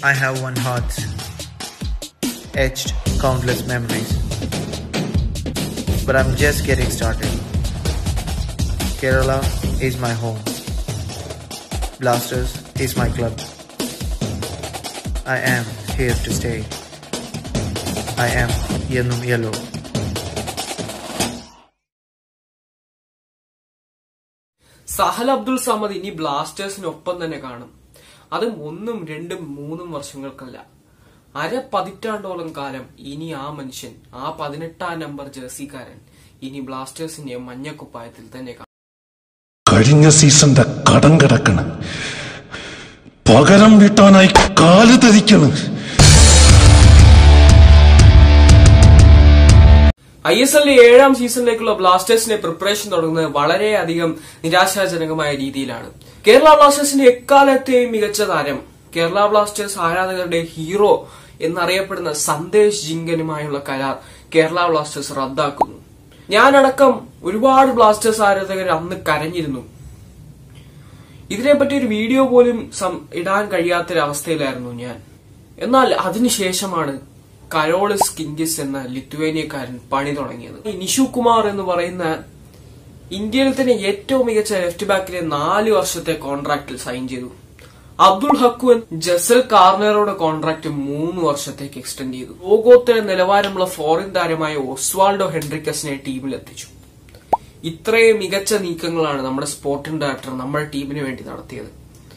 I have one heart, etched countless memories. But I'm just getting started. Kerala is my home. Blasters is my club. I am here to stay. I am Yenum Yellow. Sahal Abdul Samad ഇനി ബ്ലാസ്റ്റേഴ്സിനൊപ്പം തന്നെ കാണും അതും ഒന്നും രണ്ടും മൂന്നും വർഷങ്ങൾക്കല്ല അര പതിറ്റാണ്ടോളം കാലം ഇനി ആ മനുഷ്യൻ ആ പതിനെട്ടാം നമ്പർ ജേഴ്സിക്കാരൻ ഇനി ബ്ലാസ്റ്റേഴ്സിന്റെ മഞ്ഞക്കുപ്പായത്തിൽ തന്നെ കാണും കഴിഞ്ഞ സീസന്റെ കടം കിടക്കണ് പകരം വീട്ടാനായി കാല് ധരിക്കണം ഐ എസ് എല്ലിലെ ഏഴാം സീസണിലേക്കുള്ള ബ്ലാസ്റ്റേഴ്സിന്റെ പ്രിപ്പറേഷൻ തുടങ്ങുന്നത് വളരെയധികം നിരാശാജനകമായ രീതിയിലാണ് കേരള ബ്ലാസ്റ്റേഴ്സിന്റെ എക്കാലത്തെയും മികച്ച താരം കേരള ബ്ലാസ്റ്റേഴ്സ് ആരാധകരുടെ ഹീറോ എന്നറിയപ്പെടുന്ന സന്ദേശ് ജിങ്കനുമായുള്ള കരാർ കേരള ബ്ലാസ്റ്റേഴ്സ് റദ്ദാക്കുന്നു ഞാനടക്കം ഒരുപാട് ബ്ലാസ്റ്റേഴ്സ് ആരാധകർ അന്ന് കരഞ്ഞിരുന്നു ഇതിനെപ്പറ്റി ഒരു വീഡിയോ പോലും സം- ഇടാൻ കഴിയാത്തൊരവസ്ഥയിലായിരുന്നു ഞാൻ എന്നാൽ അതിനുശേഷമാണ് കരോളിസ് കിങ്കിസ് എന്ന ലിത്വേനിയക്കാരൻ പണി തുടങ്ങിയത് ഈ നിഷു കുമാർ എന്ന് പറയുന്ന ഇന്ത്യയിൽ തന്നെ ഏറ്റവും മികച്ച ലെഫ്റ്റ് ബാക്കിലെ നാല് വർഷത്തെ കോൺട്രാക്റ്റിൽ സൈൻ ചെയ്തു അബ്ദുൾ ഹക്കുൻ ജസൽ കാർണറുടെ കോൺട്രാക്ട് മൂന്ന് വർഷത്തേക്ക് എക്സ്റ്റെൻഡ് ചെയ്തു ലോകോത്തര നിലവാരമുള്ള ഫോറിൻ താരമായ ഒസ്വാൾഡോ ഹെൻറിക്കസിനെ ടീമിൽ എത്തിച്ചു ഇത്രയും മികച്ച നീക്കങ്ങളാണ് നമ്മുടെ സ്പോർട്ടിംഗ് ഡയറക്ടർ നമ്മുടെ ടീമിന് വേണ്ടി നടത്തിയത്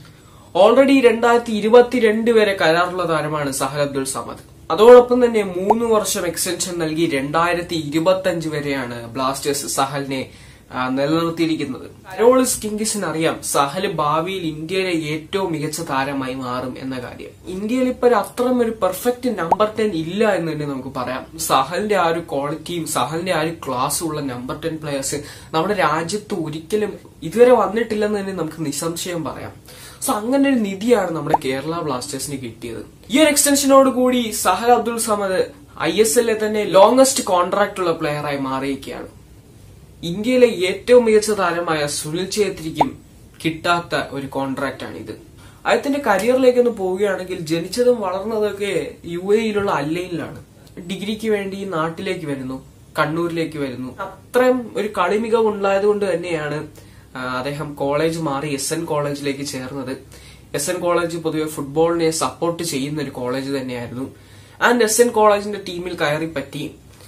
ഓൾറെഡി രണ്ടായിരത്തി ഇരുപത്തിരണ്ട് വരെ കരാറുള്ള താരമാണ് സഹൽ അബ്ദുൾ സമദ് അതോടൊപ്പം തന്നെ മൂന്ന് വർഷം എക്സ്റ്റൻഷൻ നൽകി രണ്ടായിരത്തി ഇരുപത്തി അഞ്ച് വരെയാണ് ബ്ലാസ്റ്റേഴ്സ് സഹലിനെ ആ, നിലനിർത്തിയിരിക്കുന്നത് കരോളിസ് കിങ്കിസിന് അറിയാം സഹല് ഭാവിയിൽ ഇന്ത്യയിലെ ഏറ്റവും മികച്ച താരമായി മാറും എന്ന കാര്യം ഇന്ത്യയിൽ ഇപ്പൊ ഒരു അത്രയും ഒരു പെർഫെക്റ്റ് നമ്പർ ടെൻ ഇല്ല എന്ന് തന്നെ നമുക്ക് പറയാം സഹലിന്റെ ആ ഒരു ക്വാളിറ്റിയും സഹലിന്റെ ആ ഒരു ക്ലാസ്സും ഉള്ള നമ്പർ ടെൻ പ്ലേയേഴ്സ് നമ്മുടെ രാജ്യത്ത് ഒരിക്കലും ഇതുവരെ വന്നിട്ടില്ലെന്ന് തന്നെ നമുക്ക് നിസ്സംശയം പറയാം സോ അങ്ങനെ ഒരു നിധിയാണ് നമ്മുടെ കേരള ബ്ലാസ്റ്റേഴ്സിന് കിട്ടിയത് ഈ ഒരു എക്സ്റ്റൻഷനോട് കൂടി സഹൽ അബ്ദുൾ സമദ് ഐ എസ് എല്ലിലെ തന്നെ ലോങ്സ്റ്റ് കോൺട്രാക്ട് ഉള്ള പ്ലെയറായി മാറിയിരിക്കുകയാണ് ഇന്ത്യയിലെ ഏറ്റവും മികച്ച താരമായ സുനിൽ ഛേത്രിക്കും കിട്ടാത്ത ഒരു കോൺട്രാക്ട് ആണ് ഇത് അദ്ദേഹത്തിന്റെ കരിയറിലേക്ക് ഒന്ന് പോവുകയാണെങ്കിൽ ജനിച്ചതും വളർന്നതൊക്കെ യു എയിലുള്ള അല്ലയിലാണ് ഡിഗ്രിക്ക് വേണ്ടി നാട്ടിലേക്ക് വരുന്നു കണ്ണൂരിലേക്ക് വരുന്നു അത്രയും ഒരു കളി മികവ് ഉണ്ടായത് കൊണ്ട് തന്നെയാണ് ആ, അദ്ദേഹം കോളേജ് മാറി എസ് എൻ കോളേജിലേക്ക് ചേർന്നത് എസ് എൻ കോളേജ് പൊതുവെ ഫുട്ബോളിനെ സപ്പോർട്ട് ചെയ്യുന്ന ഒരു കോളേജ് തന്നെയായിരുന്നു ആൻഡ് എസ് എൻ കോളേജിന്റെ ടീമിൽ കയറി പറ്റി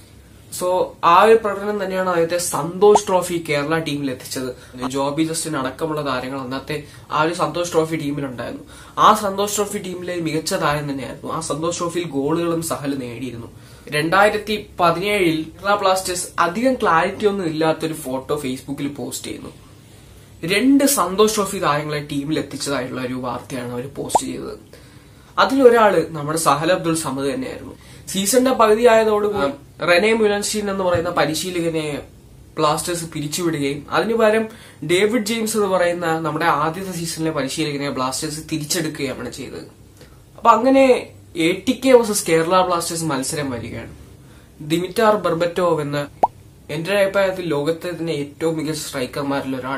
സോ ആ ഒരു പ്രകടനം തന്നെയാണ് അദ്ദേഹത്തെ സന്തോഷ് ട്രോഫി കേരള ടീമിൽ എത്തിച്ചത് ജോബി ജസ്റ്റിൻ അടക്കമുള്ള താരങ്ങൾ അന്നത്തെ ആ ഒരു സന്തോഷ് ട്രോഫി ടീമിലുണ്ടായിരുന്നു ആ സന്തോഷ് ട്രോഫി ടീമിലെ മികച്ച താരം തന്നെയായിരുന്നു ആ സന്തോഷ് ട്രോഫിയിൽ ഗോളുകളും സഹൽ നേടിയിരുന്നു രണ്ടായിരത്തി പതിനേഴിൽ കേരള ബ്ലാസ്റ്റേഴ്സ് അധികം ക്ലാരിറ്റി ഒന്നും ഇല്ലാത്തൊരു ഫോട്ടോ ഫേസ്ബുക്കിൽ പോസ്റ്റ് ചെയ്യുന്നു രണ്ട് സന്തോഷ് ട്രോഫി താരങ്ങളെ ടീമിൽ എത്തിച്ചതായിട്ടുള്ള ഒരു വാർത്തയാണ് അവർ പോസ്റ്റ് ചെയ്തത് അതിലൊരാള് നമ്മുടെ സഹൽ അബ്ദുൾ സമദ് തന്നെയായിരുന്നു സീസണിന്റെ പകുതി ആയതോടുകൂടി റെനെ മുലൻസ്റ്റീൻ എന്ന് പറയുന്ന പരിശീലകനെ ബ്ലാസ്റ്റേഴ്സ് പിരിച്ചുവിടുകയും അതിനു പകരം ഡേവിഡ് ജെയിംസ് എന്ന് പറയുന്ന നമ്മുടെ ആദ്യത്തെ സീസണിലെ പരിശീലകനെ ബ്ലാസ്റ്റേഴ്സ് തിരിച്ചെടുക്കുകയാണ് ചെയ്തത് അപ്പൊ അങ്ങനെ A T K versus Kerala Blasters മത്സരം വരികയാണ് ദിമിറ്റാർ ബർബറ്റോവ് എന്ന എന്റെ ഒരു അഭിപ്രായത്തിൽ ലോകത്തെ തന്നെ ഏറ്റവും മികച്ച സ്ട്രൈക്കർമാരിൽ ഒരാൾ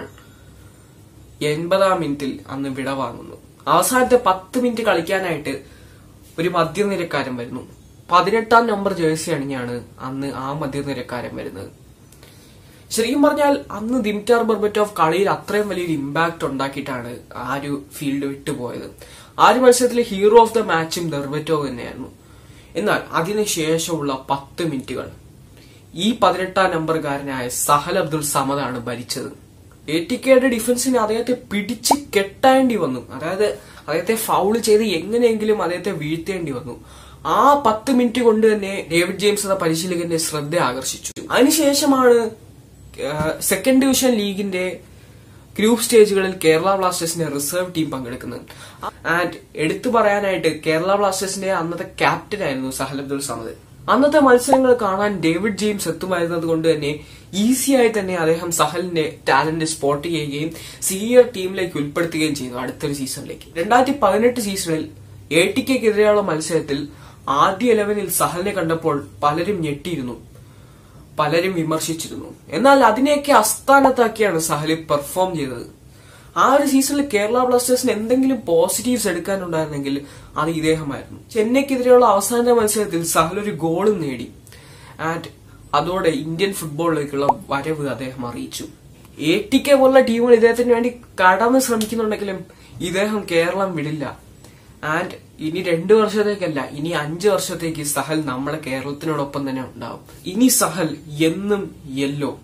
എൺപതാം മിനിറ്റിൽ അന്ന് വിട വാങ്ങുന്നു അവസാനത്തെ പത്ത് മിനിറ്റ് കളിക്കാനായിട്ട് ഒരു മധ്യനിരക്കാരൻ വരുന്നു പതിനെട്ടാം നമ്പർ ജേഴ്സി അണിഞ്ഞാണ് അന്ന് ആ മധ്യനിരക്കാരൻ വരുന്നത് ശരിക്കും പറഞ്ഞാൽ അന്ന് ദിമിറ്റാർ ബർബറ്റോവ് കളിയിൽ അത്രയും വലിയൊരു ഇമ്പാക്ട് ഉണ്ടാക്കിയിട്ടാണ് ആ ഒരു ഫീൽഡ് വിട്ടുപോയത് ആ ഒരു മത്സരത്തിലെ ഹീറോ ഓഫ് ദ മാച്ചും ബർബറ്റോവ് തന്നെയായിരുന്നു എന്നാൽ അതിനുശേഷമുള്ള പത്ത് മിനിറ്റുകൾ ഈ പതിനെട്ടാം നമ്പർകാരനായ സഹൽ അബ്ദുൾ സമദാണ് ഭരിച്ചത് എ ടി കെയുടെ ഡിഫൻസിന് അദ്ദേഹത്തെ പിടിച്ച് കെട്ടാണ്ടി വന്നു അതായത് അദ്ദേഹത്തെ ഫൗൾ ചെയ്ത് എങ്ങനെയെങ്കിലും അദ്ദേഹത്തെ വീഴ്ത്തേണ്ടി വന്നു ആ പത്ത് മിനിറ്റ് കൊണ്ട് തന്നെ ഡേവിഡ് ജെയിംസ് എന്ന പരിശീലകന്റെ ശ്രദ്ധ ആകർഷിച്ചു അതിനുശേഷമാണ് സെക്കൻഡ് ഡിവിഷൻ ലീഗിന്റെ ഗ്രൂപ്പ് സ്റ്റേജുകളിൽ കേരള ബ്ലാസ്റ്റേഴ്സിന്റെ റിസർവ് ടീം പങ്കെടുക്കുന്നത് ആൻഡ് എടുത്തു പറയാനായിട്ട് കേരള ബ്ലാസ്റ്റേഴ്സിന്റെ അന്നത്തെ ക്യാപ്റ്റൻ ആയിരുന്നു സഹൽ അബ്ദുൾ സമദ് അന്നത്തെ മത്സരങ്ങൾ കാണാൻ ഡേവിഡ് ജെയിംസ് എത്തുമായിരുന്നത് കൊണ്ട് തന്നെ ഈസിയായി തന്നെ അദ്ദേഹം സഹലിന്റെ ടാലന്റ് സ്പോട്ട് ചെയ്യുകയും സീനിയർ ടീമിലേക്ക് ഉൾപ്പെടുത്തുകയും ചെയ്തു അടുത്തൊരു സീസണിലേക്ക് രണ്ടായിരത്തി പതിനെട്ട് സീസണിൽ എ ടിക്കെതിരെയുള്ള മത്സരത്തിൽ ആദ്യ ഇലവനിൽ സഹലിനെ കണ്ടപ്പോൾ പലരും ഞെട്ടിയിരുന്നു പലരും വിമർശിച്ചിരുന്നു എന്നാൽ അതിനെയൊക്കെ അസ്ഥാനത്താക്കിയാണ് സഹലി പെർഫോം ചെയ്തത് ആ ഒരു സീസണിൽ കേരള ബ്ലാസ്റ്റേഴ്സിന് എന്തെങ്കിലും പോസിറ്റീവ്സ് എടുക്കാനുണ്ടായിരുന്നെങ്കിൽ അത് ഇദ്ദേഹമായിരുന്നു ചെന്നൈക്കെതിരെയുള്ള അവസാന മത്സരത്തിൽ സഹൽ ഒരു ഗോളും നേടി ആൻഡ് അതോടെ ഇന്ത്യൻ ഫുട്ബോളിലേക്കുള്ള വരവ് അദ്ദേഹം അറിയിച്ചു എ ടി കെ പോലുള്ള ടീമുകൾ ഇദ്ദേഹത്തിന് വേണ്ടി കടന്ന് ശ്രമിക്കുന്നുണ്ടെങ്കിലും ഇദ്ദേഹം കേരളം വിടില്ല ആൻഡ് ഇനി രണ്ടു വർഷത്തേക്കല്ല ഇനി അഞ്ചു വർഷത്തേക്ക് സഹൽ നമ്മളെ കേരളത്തിനോടൊപ്പം തന്നെ ഉണ്ടാവും ഇനി സഹൽ എന്നും യെല്ലോ